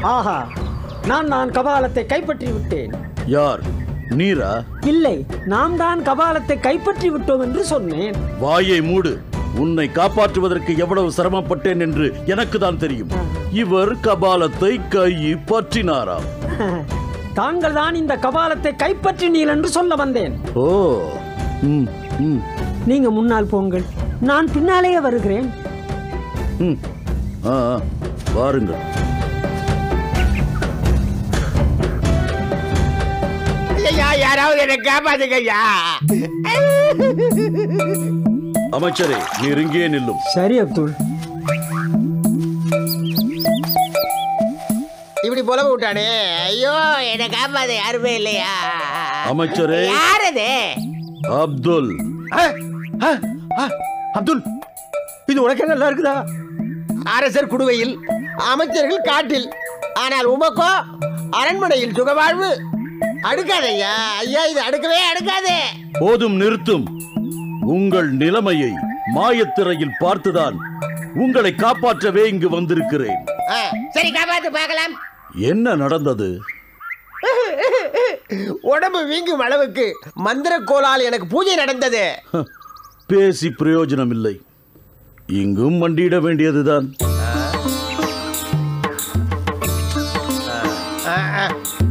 ஆஹா நான் நான் கபாலத்தை கைப்பற்றி விட்டேன் யார் நீரா இல்லை நாம் தான் கபாலத்தை கைப்பற்றி விட்டோம் என்று சொன்னேன் வாயை மூடு உன்னை காப்பாற்றுவதற்கு எவ்வளவு சிரமப்பட்டேன் என்று எனக்கு தான் தெரியும் இவர் கபாலத்தை கை பற்றினாராம் தாங்கள் தான் இந்த கபாலத்தை கைப்பற்றினீர் என்று சொல்ல வந்தேன் ஓ ம் ம் நீங்க முன்னால் போங்கள் நான் பின்னாலேயே வருகிறேன் ம் ஆ ஆ, வாருங்கள் ஐயா யாராவது என்னை காப்பாத்துங்க ஐயா அமைச்சரே நீர் இங்கே நில்லும் சரி அப்துல் இப்படி புலவு விட்டானே ஐயோ என்னை காப்பாத்த யாருமே இல்லையா அமைச்சரே யார் அது அப்துல் அப்துல் இது உனக்கு நல்லா இருக்குதா அரசர் குடுவையில் அமைச்சர்கள் காட்டில் ஆனால் உமக்கோ அரண்மனையில் சுகவாழ்வு அடுக்காத ஐயா ஐயா இது அடுக்கவே அடுக்காதே போதும் நிறுத்தும் உங்கள் நிலைமையை மாயத்திரையில் பார்த்துதான் உங்களை காப்பாற்றவே இங்கு வந்திருக்கிறேன் ஆ, சரி காப்பாத்து பார்க்கலாம் என்ன நடந்தது உடம்பு வீங்கும் அளவுக்கு மந்திர கோலால் எனக்கு பூஜை நடந்தது ஹ, பேசி பிரயோஜனம் இல்லை இங்கும் மண்டியிட வேண்டியதுதான் ஆ, ஆ.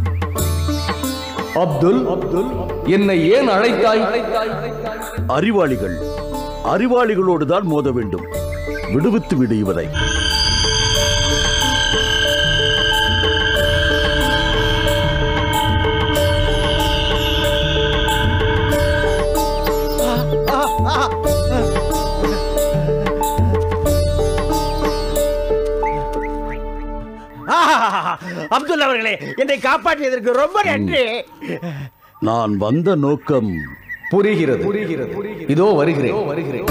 அப்துல் என்னை ஏன் அழைத்தாய் அறிவாளிகள் அறிவாளிகளோடு தான் மோத வேண்டும் விடுவித்து விடு இவரை ஆஹா, அப்துல் அவர்களே என்னை காப்பாற்றியதற்கு ரொம்ப நன்றி நான் வந்த நோக்கம் புரிகிறது புரிகிறது இதோ வருகிறேன் வருகிறேன்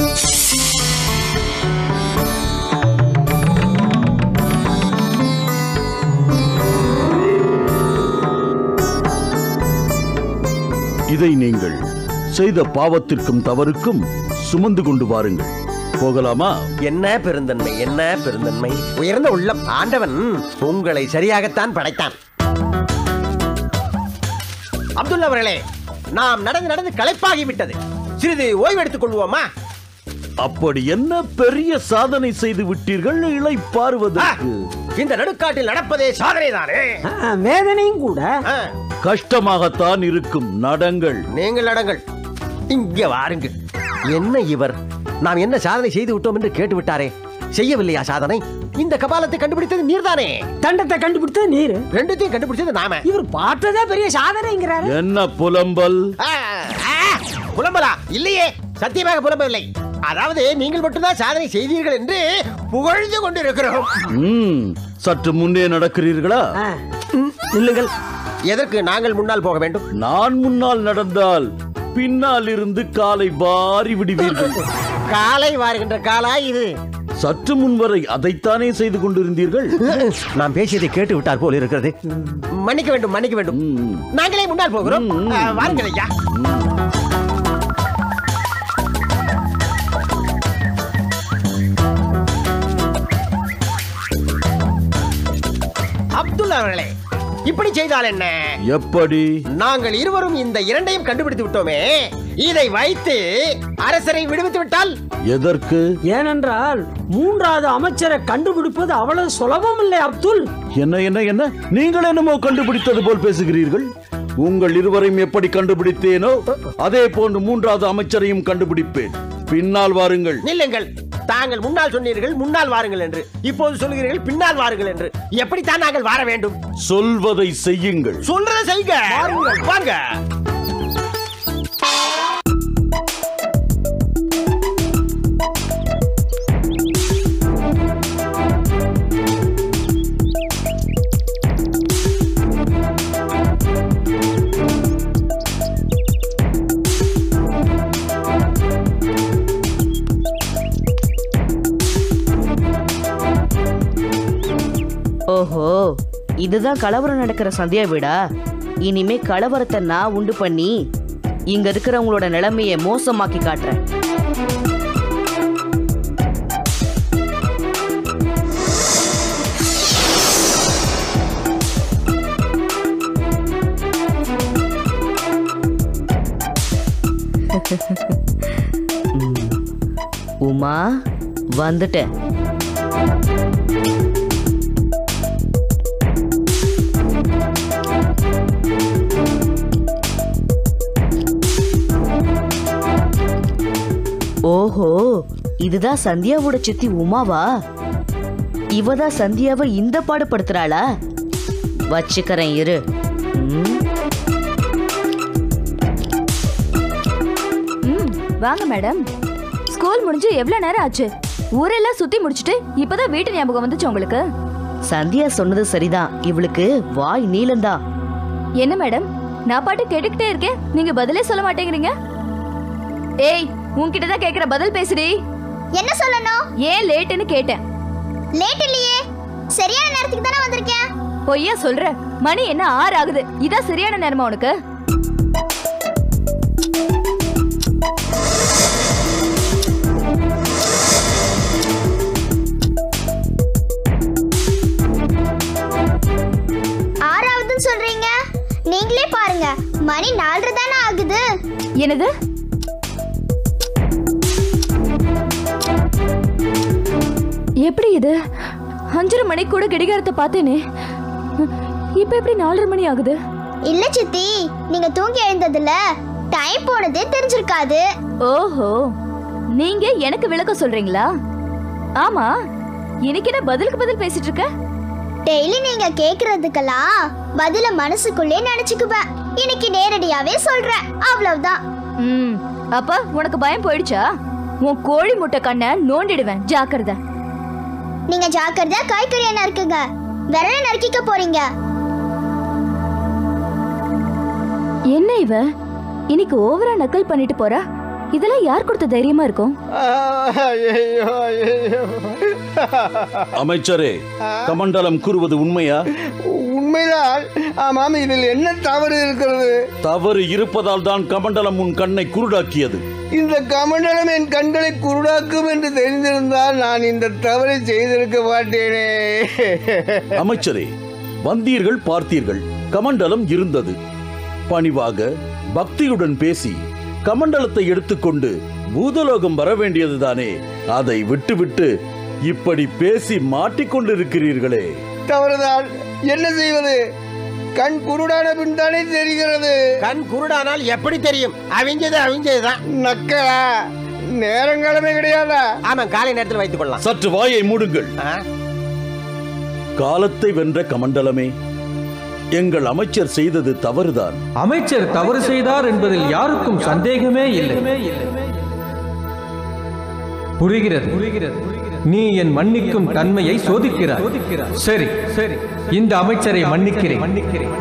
இதை நீங்கள் செய்த பாவத்திற்கும் தவறுக்கும் சுமந்து கொண்டு வாருங்கள் போகலாமா என்ன பெருந்தன்மை என்ன பெருந்தன்மை உயர்ந்த உள்ளம் ஆண்டவன் உங்களை சரியாகத்தான் படைத்தான் அப்துல் அவர்களே நாம் நடந்து நடந்து களைப்பாகி விட்டது சிறிது ஓய்வு எடுத்துக் கொள்வோமா அப்படி என்ன பெரிய சாதனை செய்து விட்டீர்கள் ஆ, இளைப்பாறுவதற்கு இந்த நடுக்காட்டில் நடப்பதே சாதனை தானே ஆ, வேதனையும் கூட ஆ, கஷ்டமாகத்தான் இருக்கும் நடங்கள் நீங்கள் நடங்கள் இங்க வாருங்கள் என்ன இவர் நாம் என்ன சாதனை செய்து விட்டோம் என்று கேட்டு விட்டாரே செய்யவில்லையா சாதனை இந்த கபாலத்தை கண்டுபிடித்தது நீர்தானே தண்டத்தை கண்டுபிடித்தது நீரு ரெண்டுத்தையும் கண்டுபிடிச்சது நாம இவர் பார்த்ததே பெரிய சாதனைங்கிறாரு என்ன புலம்பல் ஆ, ஆ, புலம்பலா இல்லையே சத்தியமாக புலம்பவில்லை அதாவது நீங்கள் மட்டும்தான் சாதனை செய்தீர்கள் என்று புகழ்ந்து கொண்டிருக்கிறோம் ம், சற்று முன்னே நடக்கிறீர்களா ஆ, நில்லுங்கள் எதற்கு நாங்கள் முன்னால் போக வேண்டும் நான் முன்னால் நடந்தால் பின்னால் இருந்து காலை வாரி விடுவீர்கள் காலை வாருகின்ற காலா இது சற்று முன்வரை அதைத்தானே செய்து கொண்டிருந்தீர்கள் நாம் பேசியதை கேட்டு விட்டார் போல் இருக்கிறது மன்னிக்க வேண்டும் மன்னிக்க வேண்டும் ம். நாங்களே முன்னால் போகிறோம் ம், ம். ஆ, வாருங்கள் ஐயா அப்துல் அவர்களே இப்படி செய்தால் என்ன எப்படி நாங்கள் இருவரும் இந்த இரண்டையும் கண்டுபிடித்து விட்டோமே இதை வைத்து அரசரை விடுவித்து விட்டால் எதற்கு ஏனென்றால் மூன்றாவது அமைச்சரை கண்டுபிடிப்பது அவ்வளவு சுலபம் இல்லை அப்துல் என்ன என்ன என்ன நீங்கள் என்னமோ கண்டுபிடித்தது போல் பேசுகிறீர்கள் உங்கள் இருவரையும் எப்படி கண்டுபிடித்தேனோ அதே போன்று மூன்றாவது அமைச்சரையும் கண்டுபிடிப்பேன் பின்னால் வாருங்கள் நில்லுங்கள் தாங்கள் முன்னால் சொன்னீர்கள் முன்னால் வாருங்கள் என்று இப்போது சொல்கிறீர்கள் பின்னால் வாருங்கள் என்று எப்படித்தான் நாங்கள் வார வேண்டும் சொல்வதை செய்யுங்கள் சொல்றதை செய்யுங்க வாருங்கள் வாங்க ஓஹோ இதுதான் கலவரம் நடக்கிற சந்தியா வீடா இனிமே கலவரத்தை நான் உண்டு பண்ணி இங்க இருக்கிறவங்களோட நிலைமையை மோசமாக்கி காட்டுறேன் ம். உமா வந்துட்டேன் ஓஹோ இதுதான் சந்தியாவோட சித்தி உமாவா இவதான் சந்தியாவை இந்த பாடுபடுத்துறாளா வச்சுக்கறேன் இரு ம், ம் வாங்க மேடம் ஸ்கூல் முடிஞ்சு எவ்வளவு நேரம் ஆச்சு ஊரெல்லாம் சுத்தி முடிச்சிட்டு இப்பதான் வீட்டு ஞாபகம் வந்துச்சு உங்களுக்கு சந்தியா சொன்னது சரிதான் இவளுக்கு வாய் நீளம்தான் என்ன மேடம் நான் பாட்டு கேட்டுக்கிட்டே இருக்கேன் நீங்க பதிலே சொல்ல மாட்டேங்கிறீங்க ஏய் உன்கிட்ட தான் கேக்குற பதில் பேசுடி என்ன சொல்லணும் ஏன் லேட்டுன்னு கேட்டேன் லேட் இல்லையே சரியான நேரத்துக்கு தானே வந்திருக்கேன் பொய்யா சொல்ற மணி என்ன ஆறு ஆகுது இதான் சரியான நேரமா உனக்கு ஆறாவதுன்னு சொல்றீங்க நீங்களே பாருங்க மணி நாலரை தானே ஆகுது என்னது எப்படி இது அஞ்சரை மணி கூட கடிகாரத்தை பார்த்தேனே இப்ப எப்படி நாலரை மணி ஆகுது இல்ல சித்தி நீங்க தூங்கி எழுந்ததுல டைம் போனதே தெரிஞ்சிருக்காது ஓஹோ நீங்க எனக்கு விளக்கம் சொல்றீங்களா ஆமா இன்னைக்கு என்ன பதிலுக்கு பதில் பேசிட்டு இருக்க டெய்லி நீங்க கேக்குறதுக்கெல்லாம் பதில மனசுக்குள்ளே நினைச்சுக்குவேன் இன்னைக்கு நேரடியாவே சொல்றேன் அவ்வளவுதான் ம் அப்ப உனக்கு பயம் போயிடுச்சா உன் கோழி முட்டை கண்ணை நோண்டிடுவேன் ஜாக்கிரதை நீங்க ஜாக்கிரதையா காய்கறியை நறுக்குங்க விரல நறுக்கிக்க போறீங்க என்ன இவ இன்னைக்கு ஓவரா நக்கல் பண்ணிட்டு போறா இதெல்லாம் யார் கொடுத்த தைரியமா இருக்கும் ஐயோ ஐயோ அமைச்சரே கமண்டலம் கூறுவது உண்மையா உண்மைதான் ஆமாம் இதில் என்ன தவறு இருக்கிறது தவறு இருப்பதால் தான் கமண்டலம் உன் கண்ணை குருடாக்கியது இந்த கமண்டலம் என் கண்களை குருடாக்கும் என்று தெரிந்திருந்தால் நான் இந்த தவறை செய்திருக்க மாட்டேனே அமைச்சரே வந்தீர்கள் பார்த்தீர்கள் கமண்டலம் இருந்தது பணிவாக பக்தியுடன் பேசி கமண்டலத்தை எடுத்துக்கொண்டு பூதலோகம் வர வேண்டியதுதானே அதை விட்டுவிட்டு இப்படி பேசி மாட்டிக்கொண்டிருக்கிறீர்களே தவறுதான் என்ன செய்வது கண் குருடான பின் தானே தெரிகிறது கண் குருடானால் எப்படி தெரியும் அவிஞ்சது அவிஞ்சதுதான் நக்கலா நேரங்கிழமை கிடையாதா ஆமா காலை நேரத்தில் வைத்துக் கொள்ளலாம் சற்று வாயை மூடுங்கள் ஆ? காலத்தை வென்ற கமண்டலமே எங்கள் அமைச்சர் செய்தது தவறுதான் அமைச்சர் தவறு செய்தார் என்பதில் யாருக்கும் சந்தேகமே இல்லை புரிகிறது புரிகிறது நீ என் மன்னிக்கும் தன்மையை சோதிக்கிறாய் சரி சரி இந்த அமைச்சரை மன்னிக்கிறேன் மன்னிக்கிறேன்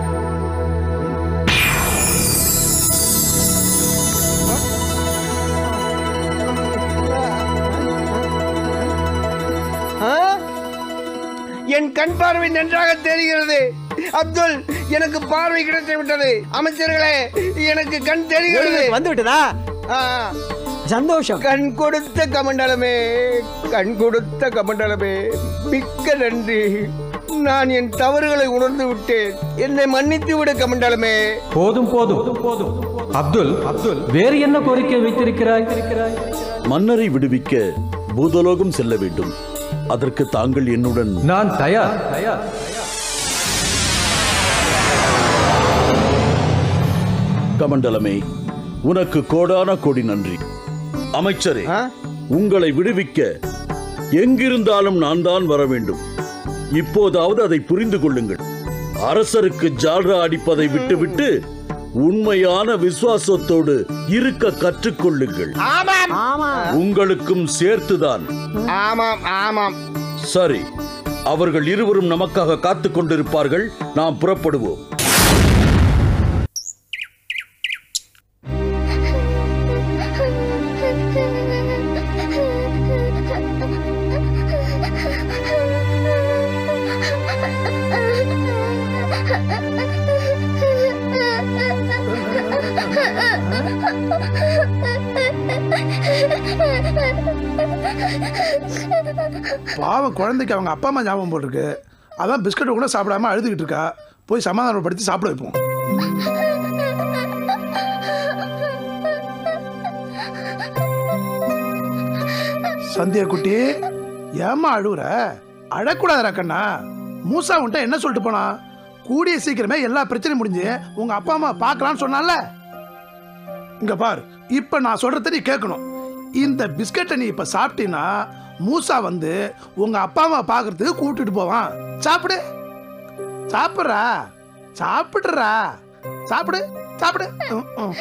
ஆ? என் கண் பார்வை நன்றாக தெரிகிறது அப்துல் எனக்கு பார்வை கிடைத்து விட்டது அமைச்சர்களே எனக்கு கண் தெரிகிறது வந்து விட்டதா ஆ, சந்தோஷம் கண் கொடுத்த கமண்டலமே கண் கொடுத்த கமண்டலமே மிக்க நன்றி நான் என் தவறுகளை உணர்ந்து விட்டேன் என்னை மன்னித்து விடு கமண்டலமே போதும் போதும் போதும் அப்துல் அப்துல் வேறு என்ன கோரிக்கை வைத்திருக்கிறாய் மன்னரை விடுவிக்க பூதலோகம் செல்ல வேண்டும் அதற்கு தாங்கள் என்னுடன் நான் தயார் தயார் கமண்டலமே உனக்கு கோடான கோடி நன்றி அமைச்சரே ஆ? உங்களை விடுவிக்க எங்கிருந்தாலும் நான் தான் வர வேண்டும் இப்போதாவது அதை புரிந்து கொள்ளுங்கள் அரசருக்கு ஜால்ரா அடிப்பதை விட்டுவிட்டு உண்மையான விசுவாசத்தோடு இருக்க கற்றுக்கொள்ளுங்கள் ஆமாம் ஆமா உங்களுக்கும் சேர்த்துதான் ஆமாம் ஆமாம் சரி அவர்கள் இருவரும் நமக்காக காத்துக் கொண்டிருப்பார்கள் நாம் புறப்படுவோம் பாவம் குழந்தைக்கு அவங்க அப்பா அம்மா ஞாபகம் போட்டிருக்கு அதான் பிஸ்கட்டை கூட சாப்பிடாம அழுதுகிட்டு இருக்கா போய் சமாதானப்படுத்தி சாப்பிட வைப்போம் போய் சமாதானப்படுத்தி சாப்பிட வைப்போம் சமாதானப்படுத்தி சாப்பிட வைப்போம் சமாதானப்படுத்தி சாப்பிட வைப்போம் போய் சமாதானப்படுத்தி சாப்பிட வைப்போம் போய் சமாதானப்படுத்தி சாப்பிட வைப்போம் போய் சமாதானப்படுத்தி சாப்பிட வைப்போம் சந்தியா குட்டி ஏமா அழுவுற அழக்கூடாதுடா கண்ணா மூசா உன்ட்ட என்ன சொல்லிட்டு போனா கூடிய சீக்கிரமே எல்லா பிரச்சனையும் முடிஞ்சு உங்க அப்பா அம்மா பார்க்கலாம்னு சொன்னால இங்க பார் இப்ப நான் சொல்றத நீ கேட்கணும் இந்த பிஸ்கட்டை நீ இப்ப சாப்பிட்டீன்னா மூசா வந்து உங்க அப்பா அம்மா பார்க்கறதுக்கு கூட்டிட்டு போவான் சாப்பிடு சாப்பிட்றா சாப்பிடுறா சாப்பிடு சாப்பிடு ம், ம்.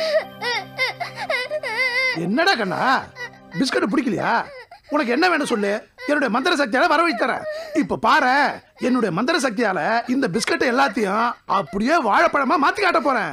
என்னடா கண்ணா பிஸ்கட் பிடிக்கலையா உனக்கு என்ன வேணும் சொல்லு என்னுடைய மந்திர சக்தியால வர வைத்து தரேன் இப்ப பாரு என்னுடைய மந்திர சக்தியால இந்த பிஸ்கட் எல்லாத்தையும் அப்படியே வாழைப்பழமா மாத்தி காட்ட போறேன்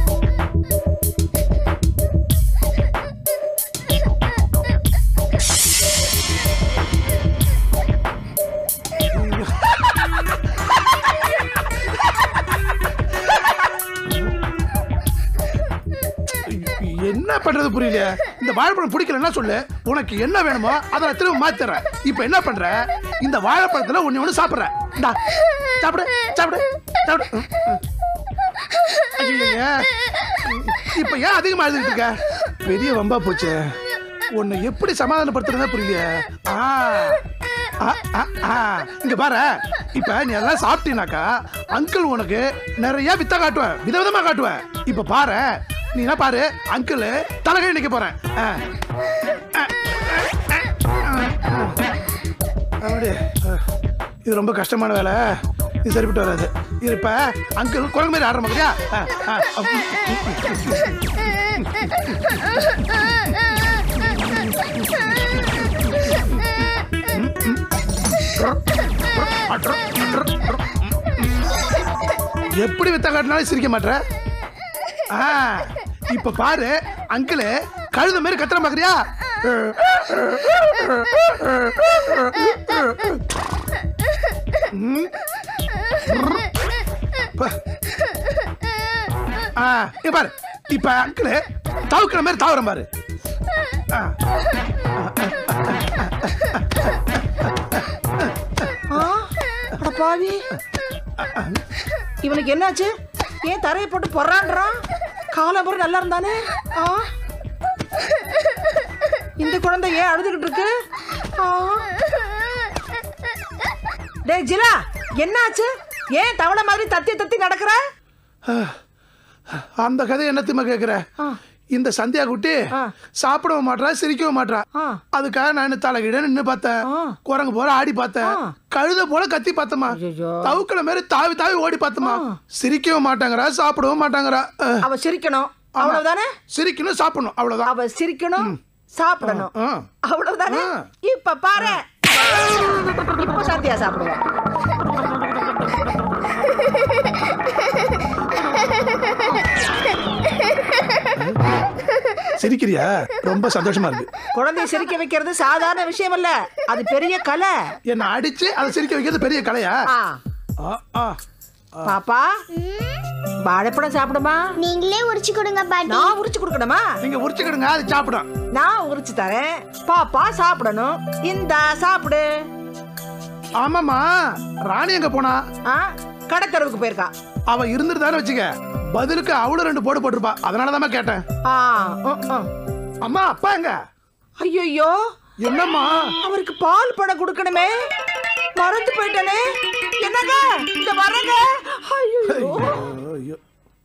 என்ன பண்றது புரியல இந்த வாழைப்பழம் பிடிக்கலன்னா சொல்லு உனக்கு என்ன வேணுமோ அதை நான் திரும்ப மாத்தி தரேன் இப்போ என்ன பண்ற இந்த வாழைப்பழத்துல ஒண்ணு ஒண்ணு சாப்பிடுற இந்தா, சாப்பிடு சாப்பிடு சாப்பிடு ம், ம். ஐயையே. இப்ப ஏன் அதிகமா எழுதிட்டு இருக்க பெரிய வம்பா போச்சு உன்னை எப்படி சமாதானப்படுத்துறதா புரியல ஆ ஆ, ஆ, ஆ. இங்க பாரு இப்ப நீ எல்லாம் சாப்பிட்டீனாக்கா அங்கிள் உனக்கு நிறைய வித்த காட்டுவேன் விதவிதமா காட்டுவேன் இப்ப பாரு நீ என்ன பாரு அங்கிள் தலைகை நிக்க போறேன் ஆ. ஆ, ஆ, ஆ, ஆ. அப்படியே. ஆ. இது ரொம்ப கஷ்டமான வேலை இது சரிப்பட்டு வராது இது இப்ப அங்கிள் குரங்கு மாதிரி ஆடுற மாதிரியா ஆ, ஆ, அப்~ எப்படி வித்த காட்டினாலும் சிரிக்க மாட்ற ஆ, இப்ப பாரு அங்கிள் கழுத மாதிரி கத்துற பாக்குறியா ம். ப- ஆ, இங்க பாரு இப்ப அங்கிள் தவுக்கிற மாதிரி தாவரம் பாரு ஆ. அட பாவி இவனுக்கு என்னாச்சு ஏன் தரையை போட்டு பொறான்றான் காலம்பரம் நல்லா இருந்தானே ஆ இந்த குழந்தை ஏன் அழுதுகிட்டு இருக்கு ஆ. டேய் ஜிலா என்னாச்சு ஏன் தவளை மாதிரி தத்தி தத்தி நடக்கிற அந்த கதை என்னத்துமா கேக்குற இந்த சந்தியா குட்டி சாப்பிடவும் மாட்றா சிரிக்கவும் மாட்றா அதுக்காக நான் தலைகிட நின்னு பார்த்தேன் குரங்கு போல ஆடி பார்த்தேன் கழுத போல கத்தி பார்த்தமா தவுக்கல மாதிரி தாவி தாவி ஓடி பார்த்தமா சிரிக்கவும் மாட்டாங்கறா சாப்பிடவும் மாட்டாங்கறா அஹ், அவ சிரிக்கணும் ஆமா. அவ்வளவுதானே சிரிக்கணும் சாப்பிடணும் அவ்வளவுதான் அவ சிரிக்கணும் சாப்பிடணும் ஆ. அவ்வளவுதானே இப்ப பாரு இப்ப சந்தியா சாப்பிடுவா சிரிக்கிறியா ரொம்ப சந்தோஷமா இருக்கு குழந்தைய சிரிக்க வைக்கிறது சாதாரண விஷயம் இல்ல அது பெரிய கலை என்ன அடிச்சு அதை சிரிக்க வைக்கிறது பெரிய கலையா ஆ. ஆ, ஆ. பாப்பா வாழைப்பழம் சாப்பிடுமா நீங்களே உரிச்சு கொடுங்க பாட்டி நான் உரிச்சு கொடுக்கணுமா நீங்க உரிச்சுக்கிடுங்க அது சாப்பிடும் நான் உரிச்சு தரேன் பாப்பா சாப்பிடணும் இந்தா சாப்பிடு ஆமாமா ராணி எங்க போனா ஆ கடத்தரவுக்கு போயிருக்கா அவ இருந்துட்டு வச்சுக்க பதிலுக்கு அவளும் ரெண்டு போடு போட்டிருப்பா அதனாலதான் கேட்டேன் ஆ உம், உம். அம்மா அப்பா எங்க ஐயையோ என்னம்மா அவருக்கு பால் பழம் கொடுக்கணுமே மறந்து போயிட்டனே என்னங்க இந்த வரங்க ஐயோ ஐயோ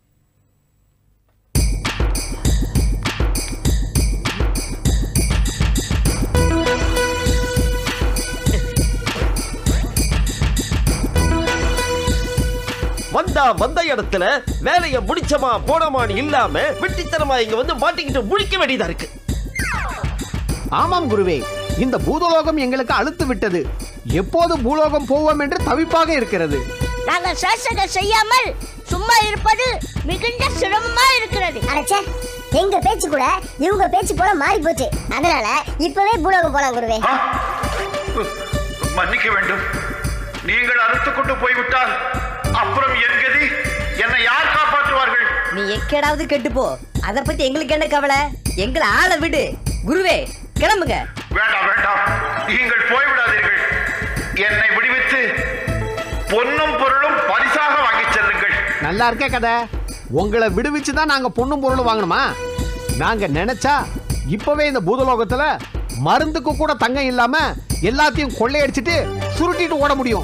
வந்தா வந்த இடத்துல வேலைய முடிச்சமா போனமான்னு இல்லாம வெட்டித்தனமா இங்க வந்து மாட்டிக்கிட்டு முழிக்க வேண்டியதா இருக்கு ஆமாம் குருவே இந்த பூதலோகம் எங்களுக்கு அழுத்து விட்டது எப்போது பூலோகம் போவோம் என்று தவிப்பாக இருக்கிறது நாங்கள் சாசனை செய்யாமல் சும்மா இருப்பது மிகுந்த சிரமமா இருக்கிறது அரைச்சே எங்க பேச்சு கூட இவங்க பேச்சு போல மாறி போச்சு அதனால இப்பவே பூலோகம் போலாம் குருவே மன்னிக்க வேண்டும் நீங்கள் அறுத்து கொண்டு போய்விட்டால் அப்புறம் என் கதி என்னை யார் காப்பாற்றுவார்கள் நீ எக்கேடாவது கெட்டு போ அத பத்தி எங்களுக்கு என்ன கவலை எங்களை ஆள விடு குருவே கிளம்புங்க வேண்டாம் வேண்டாம் நீங்கள் போய்விடாதீர்கள் என்னை விடுவித்து பொன்னும் பொருளும் பரிசாக வாங்கிச் செல்லுங்கள் நல்லா இருக்கே கதை உங்களை விடுவிச்சு தான் நாங்க பொண்ணும் பொருளும் வாங்கணுமா நாங்க நினைச்சா இப்பவே இந்த பூதலோகத்துல மருந்துக்கு கூட தங்கம் இல்லாம எல்லாத்தையும் கொள்ளையடிச்சிட்டு சுருட்டிட்டு ஓட முடியும்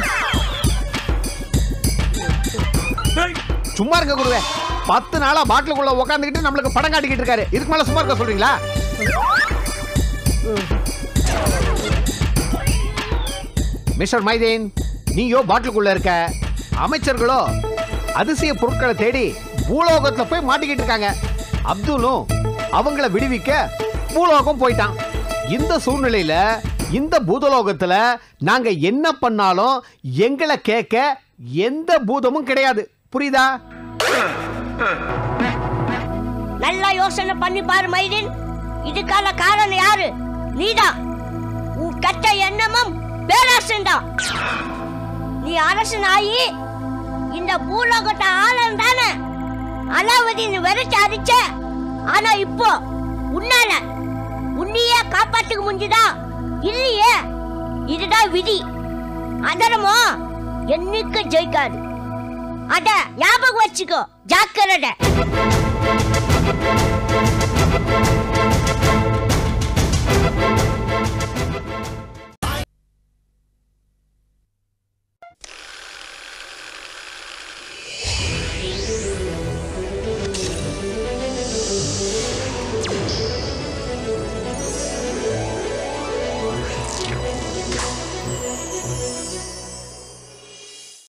சும்மா இருக்க குருவே பத்து நாளா பாட்டிலுக்குள்ள உட்காந்துக்கிட்டு நம்மளுக்கு படம் காட்டிக்கிட்டு இருக்காரு இதுக்கு மேல சும்மா இருக்க சொல்றீங்களா மிஸ்டர் மைதீன் நீயோ பாட்டிலுக்குள்ள இருக்க அமைச்சர்களோ அதிசய பொருட்களை தேடி பூலோகத்துல போய் மாட்டிக்கிட்டு இருக்காங்க அப்துலும் அவங்கள விடுவிக்க பூலோகம் போயிட்டான் இந்த சூழ்நிலையில இந்த பூதலோகத்துல நாங்க என்ன பண்ணாலும் எங்களை கேட்க எந்த பூதமும் கிடையாது புரியுதா நல்லா யோசனை பண்ணி பாரு மைதீன் இதுக்கான காரணம் யாரு நீதான் உன் கெட்ட எண்ணமும் பேராசன்தான் நீ அரசன் ஆகி இந்த பூலோகத்தை ஆளன் தானே அலாவுதீன் வெறிச்சு அடிச்ச ஆனா இப்போ உன்னால உன்னையே காப்பாத்துக்க முடிஞ்சுதா இல்லையே இதுதான் விதி அதரமோ என்னைக்கு ஜெயிக்காது அத ஞாபகம் வச்சுக்கோ ஜாக்கிரதை